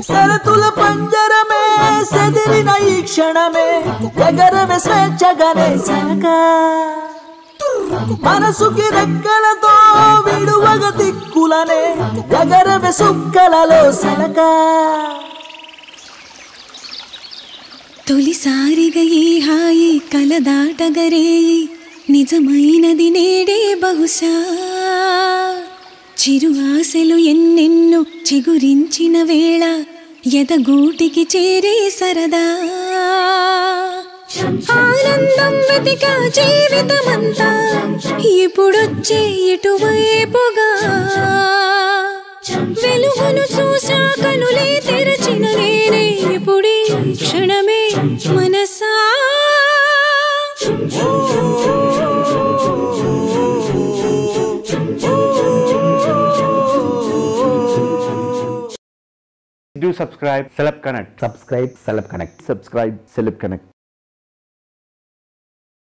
సరతుల పంజరమే సెదిరిన ఈ క్షణమే ఎగరవే స్వేచ్ఛగానే సనకా మనసుకి రెక్కలతో విడువగ దిక్కులనే ఎగరవే సుక్కలలో సనకా తొలిసారిగా ఈ హాయి కలదాటగరేయి నిజమైనది నేడే బహుశా చిరు ఆశలు ఎన్నెన్నో చిగురించిన వేళ ఎదగూటికి చేరే సరదా ఆనందం వెతిక జీవితమంతా ఇప్పుడొచ్చే ఇటువైపుగా వెలుగును చూసా కనులే తెరచిన నేనే ఇప్పుడే క్షణమే మనసా Do subscribe Celeb Connect. subscribe Celeb Connect. Subscribe Celeb Connect.